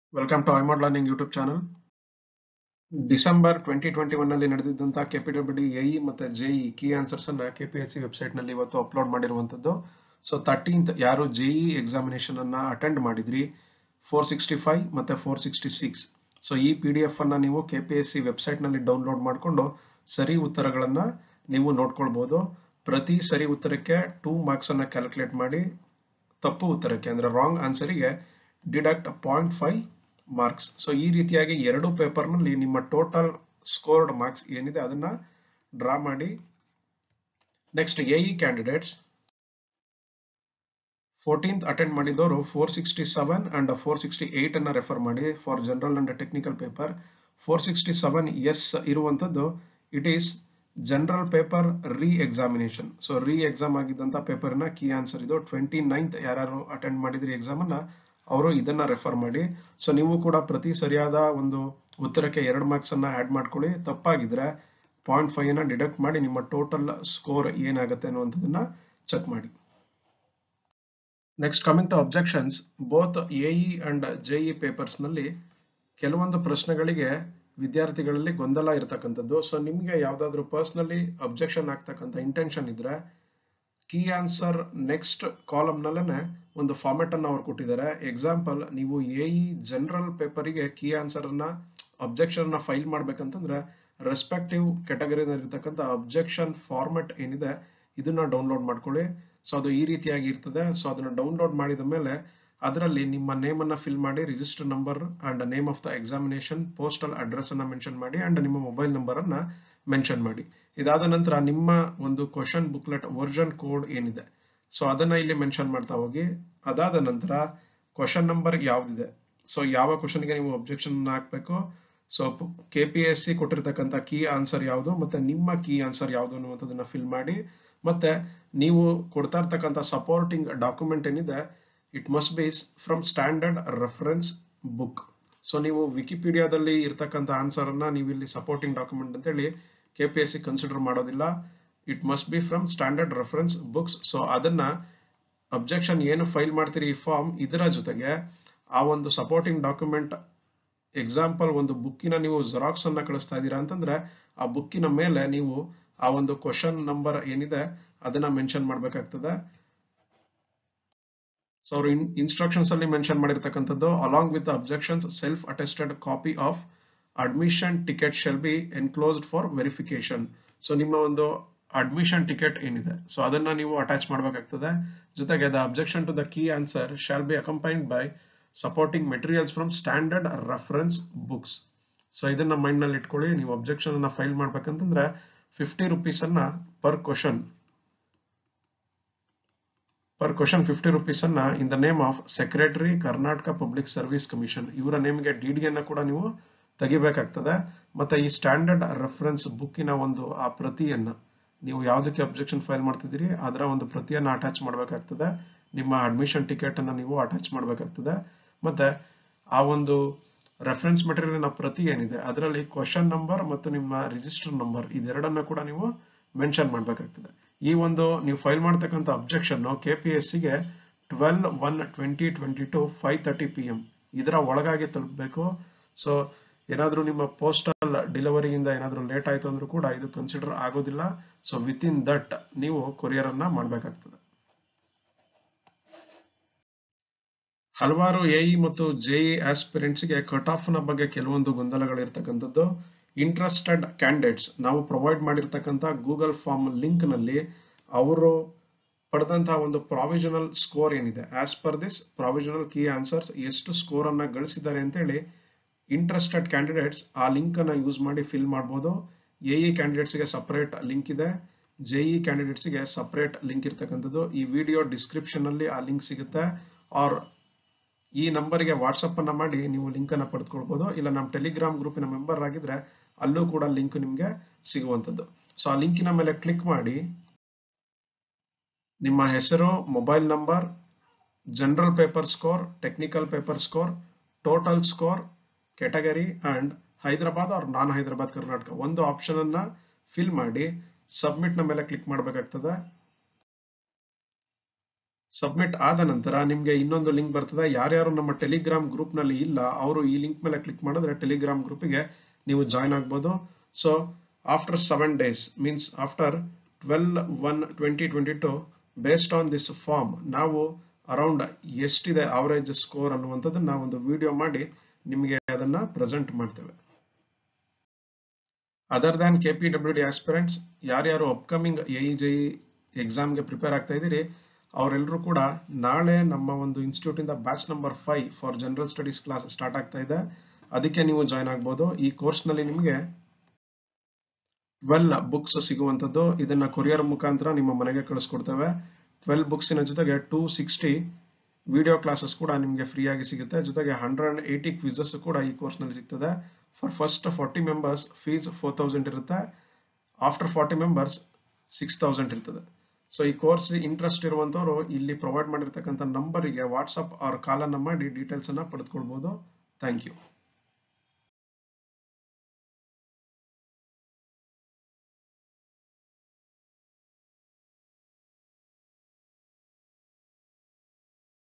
welcome to iMod learning YouTube channel December twenty twenty one ನಲ್ಲಿ ನಡೆದಿದ್ದಂತಹ KPW AE ಮತ್ತೆ JE key answers ಅನ್ನ KPSC website ನಲ್ಲಿ ಇವತ್ತು ಅಪ್ಲೋಡ್ ಮಾಡಿರುವಂತದ್ದು ಸೊ ತರ್ಟೀನ್ತ್ ಯಾರು ಜೆಇ ಎಕ್ಸಾಮಿನೇಷನ್ ಅನ್ನ ಅಟೆಂಡ್ ಮಾಡಿದ್ರಿ ಫೋರ್ ಸಿಕ್ಸ್ಟಿ ಫೈವ್ ಮತ್ತೆ ಫೋರ್ ಸಿಕ್ಸ್ಟಿ ಸಿಕ್ಸ್ ಸೊ ಈ ಪಿ ಡಿ ಎಫ್ ಅನ್ನ ನೀವು ಕೆಪಿಎಸ್ಸಿ ವೆಬ್ಸೈಟ್ ನಲ್ಲಿ ಡೌನ್ಲೋಡ್ ಮಾಡಿಕೊಂಡು ಸರಿ ಉತ್ತರಗಳನ್ನ ನೀವು ನೋಡ್ಕೊಳ್ಬಹುದು ಪ್ರತಿ ಸರಿ ಉತ್ತರಕ್ಕೆ ಟೂ ಮಾರ್ಕ್ಸ್ ಅನ್ನ ಕ್ಯಾಲ್ಕುಲೇಟ್ ಮಾಡಿ ತಪ್ಪು ಉತ್ತರಕ್ಕೆ ಅಂದ್ರೆ ರಾಂಗ್ ಆನ್ಸರಿಗೆ deduct point five marks so ಈ ರೀತಿಯಾಗಿ ಎರಡು ಪೇಪರ್ ನಲ್ಲಿ ನಿಮ್ಮ ಟೋಟಲ್ ಸ್ಕೋರ್ಡ್ ಮಾರ್ಕ್ಸ್ ಏನಿದೆ ಅದನ್ನ ಡ್ರಾ ಮಾಡಿ next AE candidates fourteenth attend ಮಾಡಿದವರು four sixty seven and four sixty eight ಅನ್ನ ರೆಫರ್ ಮಾಡಿ for general and technical paper four sixty seven S ಇರುವಂತದ್ದು it is general paper re examination so re exam ಆಗಿದ್ದಂತ paper ನ key answer ಇದು twenty ninth ಯಾರು attend ಮಾಡಿದ್ರಿ exam ಅನ್ನ ಅವರು ಇದನ್ನ ರೆಫರ್ ಮಾಡಿ ಸೊ ನೀವು ಕೂಡ ಪ್ರತಿ ಸರಿಯಾದ ಒಂದು ಉತ್ತರಕ್ಕೆ ಎರಡು ಮಾರ್ಕ್ಸ್ ಅನ್ನ ಆಡ್ ಮಾಡ್ಕೊಳ್ಳಿ ತಪ್ಪಾಗಿದ್ರೆ ಪಾಯಿಂಟ್ ಫೈವ್ ನ ಡಿಡಕ್ಟ್ ಮಾಡಿ ನಿಮ್ಮ ಟೋಟಲ್ ಸ್ಕೋರ್ ಏನಾಗುತ್ತೆ ಅನ್ನುವಂಥದ್ದನ್ನ ಚೆಕ್ ಮಾಡಿ next coming to objections both AE and JE papers ನಲ್ಲಿ ಕೆಲವೊಂದು ಪ್ರಶ್ನೆಗಳಿಗೆ ವಿದ್ಯಾರ್ಥಿಗಳಲ್ಲಿ ಗೊಂದಲ ಇರತಕ್ಕಂಥದ್ದು ಸೊ ನಿಮ್ಗೆ ಯಾವ್ದಾದ್ರು ಪರ್ಸ್ನಲಿ ಅಬ್ಜೆಕ್ಷನ್ ಆಗ್ತಕ್ಕಂಥ ಇಂಟೆನ್ಷನ್ ಇದ್ರೆ ಕೀ ಆನ್ಸರ್ ನೆಕ್ಸ್ಟ್ ಕಾಲಮ್ ನಲ್ಲೇ ಒಂದು ಫಾರ್ಮೆಟ್ ಅನ್ನ ಅವ್ರು ಕೊಟ್ಟಿದ್ದಾರೆ ಎಕ್ಸಾಂಪಲ್ ನೀವು ಎಇ ಜನರಲ್ ಪೇಪರಿಗೆ ಕೀ ಆನ್ಸರ್ ಅನ್ನ ಅಬ್ಜೆಕ್ಷನ್ ಅನ್ನ ಫೈಲ್ ಮಾಡ್ಬೇಕಂತಂದ್ರೆ ರೆಸ್ಪೆಕ್ಟಿವ್ ಕೆಟಗರಿನಲ್ಲಿ ಇರ್ತಕ್ಕಂಥ ಅಬ್ಜೆಕ್ಷನ್ ಫಾರ್ಮೆಟ್ ಏನಿದೆ ಇದನ್ನ ಡೌನ್ಲೋಡ್ ಮಾಡ್ಕೊಳ್ಳಿ ಸೊ ಅದು ಈ ರೀತಿಯಾಗಿ ಇರ್ತದೆ ಸೊ ಅದನ್ನ ಡೌನ್ಲೋಡ್ ಮಾಡಿದ ಮೇಲೆ ಅದರಲ್ಲಿ ನಿಮ್ಮ ನೇಮ್ ಅನ್ನ ಫಿಲ್ ಮಾಡಿ register number and name of the examination postal address ಅನ್ನ ಮೆನ್ಷನ್ ಮಾಡಿ ಅಂಡ್ ನಿಮ್ಮ ಮೊಬೈಲ್ ನಂಬರ್ ಅನ್ನ ಮೆನ್ಷನ್ ಮಾಡಿ ಇದಾದ ನಂತರ ನಿಮ್ಮ ಒಂದು ಕ್ವಶನ್ ಬುಕ್ಲೆಟ್ ವರ್ಜನ್ ಕೋಡ್ ಏನಿದೆ ಸೊ ಅದನ್ನ ಇಲ್ಲಿ ಮೆನ್ಷನ್ ಮಾಡ್ತಾ ಹೋಗಿ ಅದಾದ ನಂತರ ಕ್ವಶನ್ ನಂಬರ್ ಯಾವ್ದಿದೆ ಸೊ ಯಾವ ಕ್ವಶನ್ಗೆ ನೀವು ಅಬ್ಜೆಕ್ಷನ್ ಹಾಕ್ಬೇಕು so K P S C ಕೊಟ್ಟಿರ್ತಕ್ಕಂಥ ಕೀ ಆನ್ಸರ್ ಯಾವುದು ಮತ್ತೆ ನಿಮ್ಮ ಕೀ ಆನ್ಸರ್ ಯಾವುದು ಅನ್ನುವಂಥದ್ದನ್ನ ಫಿಲ್ ಮಾಡಿ ಮತ್ತೆ ನೀವು ಕೊಡ್ತಾ ಇರ್ತಕ್ಕಂಥ ಸಪೋರ್ಟಿಂಗ್ ಡಾಕ್ಯುಮೆಂಟ್ ಏನಿದೆ it must be from standard reference book so ನೀವು ವಿಕಿಪೀಡಿಯಾದಲ್ಲಿ ಇರ್ತಕ್ಕಂಥ ಆನ್ಸರ್ ಅನ್ನ ನೀವು ಇಲ್ಲಿ ಸಪೋರ್ಟಿಂಗ್ ಡಾಕ್ಯುಮೆಂಟ್ ಅಂತೇಳಿ K P S C consider ಮಾಡೋದಿಲ್ಲ it must be from standard reference books so ಅದನ್ನ ಅಬ್ಜೆಕ್ಷನ್ ಏನು ಫೈಲ್ ಮಾಡ್ತೀರಿ ಈ ಫಾರ್ಮ್ ಇದರ ಜೊತೆಗೆ ಆ ಒಂದು ಸಪೋರ್ಟಿಂಗ್ ಡಾಕ್ಯುಮೆಂಟ್ ಎಕ್ಸಾಂಪಲ್ ಒಂದು ಬುಕ್ಕಿನ ನೀವು ಜೆರಾಕ್ಸ್ ಅನ್ನ ಕಳಿಸ್ತಾ ಇದ್ದೀರಾ ಅಂತಂದ್ರೆ ಆ ಬುಕ್ಕಿನ ಮೇಲೆ ನೀವು ಆ ಒಂದು ಕ್ವಶನ್ ನಂಬರ್ ಏನಿದೆ ಅದನ್ನ ಮೆನ್ಷನ್ ಮಾಡ್ಬೇಕಾಗ್ತದೆ ಸೊ ಅವರು ಇನ್ಸ್ಟ್ರಕ್ಷನ್ಸ್ ಅಲ್ಲಿ ಮೆನ್ಷನ್ ಮಾಡಿರ್ತಕ್ಕಂಥದ್ದು along with objections self attested copy of admission ticket shall be enclosed for verification so ನಿಮ್ಮ ಒಂದು ಅಡ್ಮಿಷನ್ ಟಿಕೆಟ್ ಏನಿದೆ ಸೊ ಅದನ್ನ ನೀವು ಅಟ್ಯಾಚ್ ಮಾಡಬೇಕಾಗ್ತದೆ ಜೊತೆಗೆ the objection to the key answer shall be accompanied by supporting materials from standard reference books so ಇದನ್ನ mind ನಲ್ಲಿ ಇಟ್ಕೊಳ್ಳಿ ನೀವು ಅಬ್ಜೆಕ್ಷನ್ ಅನ್ನ ಫೈಲ್ ಮಾಡ್ಬೇಕಂತಂದ್ರೆ ಫಿಫ್ಟಿ ರುಪೀಸ್ ಅನ್ನ per question per question fifty rupees ಅನ್ನ in the name of secretary Karnataka public service commission ಇವರ ನೇಮ್ಗೆ ಡಿ ಡಿ ಅನ್ನ ಕೂಡ ನೀವು ತೆಗಿಬೇಕಾಗ್ತದೆ ಮತ್ತೆ ಈ ಸ್ಟ್ಯಾಂಡರ್ಡ್ ರೆಫರೆನ್ಸ್ ಬುಕ್ಕಿನ ಒಂದು ಆ ಪ್ರತಿಯನ್ನ ನೀವು ಯಾವುದಕ್ಕೆ ಅಬ್ಜೆಕ್ಷನ್ ಫೈಲ್ ಮಾಡ್ತಿದ್ದೀರಿ ಅದರ ಒಂದು ಪ್ರತಿಯನ್ನ ಅಟ್ಯಾಚ್ ಮಾಡಬೇಕಾಗ್ತದೆ ನಿಮ್ಮ ಅಡ್ಮಿಷನ್ ಟಿಕೆಟ್ ಅನ್ನ ನೀವು ಅಟ್ಯಾಚ್ ಮಾಡಬೇಕಾಗ್ತದೆ ಮತ್ತೆ ಆ ಒಂದು ರೆಫರೆನ್ಸ್ ಮೆಟೀರಿಯಲ್ ಪ್ರತಿ ಏನಿದೆ ಅದರಲ್ಲಿ ಕ್ವಶನ್ ನಂಬರ್ ಮತ್ತು ನಿಮ್ಮ ರಿಜಿಸ್ಟರ್ ನಂಬರ್ ಇದೆರಡನ್ನ ಕೂಡ ನೀವು ಮೆನ್ಷನ್ ಮಾಡಬೇಕಾಗ್ತದೆ ಈ ಒಂದು ನೀವು ಫೈಲ್ ಮಾಡ್ತಕ್ಕಂಥ ಅಬ್ಜೆಕ್ಷನ್ ಕೆ ಪಿ ಎಸ್ ಸಿಗೆ twelve one twenty twenty two five thirty P M ಇದರ ಒಳಗಾಗಿ ತಲುಪಬೇಕು ಸೊ ಏನಾದ್ರೂ ನಿಮ್ಮ ಪೋಸ್ಟಲ್ ಡೆಲಿವರಿಯಿಂದ ಏನಾದ್ರೂ ಲೇಟ್ ಆಯ್ತು ಅಂದ್ರೂ ಕೂಡ ಇದು ಕನ್ಸಿಡರ್ ಆಗೋದಿಲ್ಲ ಸೊ ವಿತ್ ಇನ್ ದಟ್ ನೀವು ಕೊರಿಯರ್ ಅನ್ನ ಮಾಡಬೇಕಾಗ್ತದೆ ಹಲವಾರು ಎಇ ಮತ್ತು ಜೆಇ ಆಸ್ಪಿರೆಂಟ್ಸ್ ಗೆ ಕಟ್ ಆಫ್ ನ ಬಗ್ಗೆ ಕೆಲವೊಂದು ಗೊಂದಲಗಳು ಇರ್ತಕ್ಕಂಥದ್ದು ಇಂಟ್ರೆಸ್ಟೆಡ್ ಕ್ಯಾಂಡಿಡೇಟ್ಸ್ ನಾವು ಪ್ರೊವೈಡ್ ಮಾಡಿರ್ತಕ್ಕಂಥ ಗೂಗಲ್ ಫಾರ್ಮ್ ಲಿಂಕ್ ನಲ್ಲಿ ಅವರು ಪಡೆದಂತಹ ಒಂದು ಪ್ರಾವಿಷನಲ್ ಸ್ಕೋರ್ ಏನಿದೆ as per this provisional key answers ಎಷ್ಟು ಸ್ಕೋರ್ ಅನ್ನ ಗಳಿಸಿದ್ದಾರೆ ಅಂತೇಳಿ ಇಂಟ್ರೆಸ್ಟೆಡ್ ಕ್ಯಾಂಡಿಡೇಟ್ಸ್ ಆ ಲಿಂಕ್ ಅನ್ನ ಯೂಸ್ ಮಾಡಿ ಫಿಲ್ ಮಾಡಬಹುದು ಎಇ ಕ್ಯಾಂಡಿಡೇಟ್ಸ್ ಗೆ ಸಪರೇಟ್ ಲಿಂಕ್ ಇದೆ ಜೆಇ ಕ್ಯಾಂಡಿಡೇಟ್ಸ್ ಗೆ ಸಪರೇಟ್ ಲಿಂಕ್ ಇರ್ತಕ್ಕಂಥದ್ದು ಈ ವಿಡಿಯೋ ಡಿಸ್ಕ್ರಿಪ್ಷನ್ ಅಲ್ಲಿ ಆ ಲಿಂಕ್ ಸಿಗುತ್ತೆ ಆರ್ ಈ ನಂಬರ್ಗೆ ವಾಟ್ಸಪ್ ಅನ್ನ ಮಾಡಿ ನೀವು ಲಿಂಕ್ ಅನ್ನ ಪಡೆದುಕೊಳ್ಬಹುದು ಇಲ್ಲ ನಮ್ಮ ಟೆಲಿಗ್ರಾಮ್ ಗ್ರೂಪಿನ ಮೆಂಬರ್ ಆಗಿದ್ರೆ ಅಲ್ಲೂ ಕೂಡ ಲಿಂಕ್ ನಿಮ್ಗೆ ಸಿಗುವಂತದ್ದು ಸೊ ಆ ಲಿಂಕಿನ ಮೇಲೆ ಕ್ಲಿಕ್ ಮಾಡಿ ನಿಮ್ಮ ಹೆಸರು mobile number general paper score technical paper score total score category and Hyderabad or non Hyderabad Karnataka ಒಂದು ಆಪ್ಷನ್ ಅನ್ನ ಫಿಲ್ ಮಾಡಿ ಸಬ್ಮಿಟ್ ನ ಮೇಲೆ ಕ್ಲಿಕ್ ಮಾಡಬೇಕಾಗ್ತದೆ ಸಬ್ಮಿಟ್ ಆದ ನಂತರ ನಿಮ್ಗೆ ಇನ್ನೊಂದು ಲಿಂಕ್ ಬರ್ತದೆ ಯಾರ್ಯಾರು ನಮ್ಮ ಟೆಲಿಗ್ರಾಮ್ ಗ್ರೂಪ್ ನಲ್ಲಿ ಇಲ್ಲ ಅವರು ಈ ಲಿಂಕ್ ಮೇಲೆ ಕ್ಲಿಕ್ ಮಾಡಿದ್ರೆ ಟೆಲಿಗ್ರಾಮ್ ಗ್ರೂಪಿಗೆ ನೀವು ಜಾಯ್ನ್ ಆಗ್ಬೋದು so after seven days means after twelve one twenty twenty two based on this form ನಾವು ಅರೌಂಡ್ ಎಷ್ಟಿದೆ ಅವರೇಜ್ ಸ್ಕೋರ್ ಅನ್ನುವಂಥದ್ದನ್ನ ಒಂದು ವಿಡಿಯೋ ಮಾಡಿ ನಿಮಗೆ ಅದನ್ನ ಪ್ರೆಸೆಂಟ್ ಮಾಡ್ತೇವೆ other than K P W D aspirants ಯಾರ್ಯಾರು ಅಪ್ಕಮಿಂಗ್ ಎ ಜೆ ಎಕ್ಸಾಮ್ಗೆ ಪ್ರಿಪೇರ್ ಆಗ್ತಾ ಇದ್ದೀರಿ ಅವರೆಲ್ಲರೂ ಕೂಡ ನಾಳೆ ನಮ್ಮ ಒಂದು ಇನ್ಸ್ಟಿಟ್ಯೂಟ್ ಇಂದ batch number five for general studies class start ಆಗ್ತಾ ಇದೆ ಅದಕ್ಕೆ ನೀವು ಜಾಯ್ನ್ ಆಗ್ಬೋದು ಈ ಕೋರ್ಸ್ ನಲ್ಲಿ ನಿಮಗೆ ಟ್ವೆಲ್ ಬುಕ್ಸ್ ಸಿಗುವಂತದ್ದು ಇದನ್ನ ಕೊರಿಯರ್ ಮುಖಾಂತರ ನಿಮ್ಮ ಮನೆಗೆ ಕಳಿಸ್ಕೊಡ್ತೇವೆ ಟ್ವೆಲ್ ಬುಕ್ಸಿನ ಜೊತೆಗೆ ಟೂ ಸಿಕ್ಸ್ಟಿ ವಿಡಿಯೋ ಕ್ಲಾಸಸ್ ಕೂಡ ನಿಮಗೆ ಫ್ರೀ ಆಗಿ ಸಿಗುತ್ತೆ ಜೊತೆಗೆ ಹಂಡ್ರೆಡ್ ಅಂಡ್ ಏಯ್ಟಿ ಕ್ವಿಸಸ್ ಕೂಡ ಈ ಕೋರ್ಸ್ ನಲ್ಲಿ ಸಿಗ್ತದೆ for first forty members fees four thousand ಇರುತ್ತೆ after forty members six thousand ಇರ್ತದೆ ಸೊ ಈ ಕೋರ್ಸ್ ಇಂಟ್ರೆಸ್ಟ್ ಇರುವಂತವರು ಇಲ್ಲಿ ಪ್ರೊವೈಡ್ ಮಾಡಿರ್ತಕ್ಕಂಥ ನಂಬರಿಗೆ ವಾಟ್ಸ್ಆಪ್ ಆರ್ ಕಾಲ್ ಅನ್ನ ಮಾಡಿ ಡೀಟೇಲ್ಸ್ ಅನ್ನ ಪಡೆದುಕೊಳ್ಬಹುದು ಥ್ಯಾಂಕ್ ಯು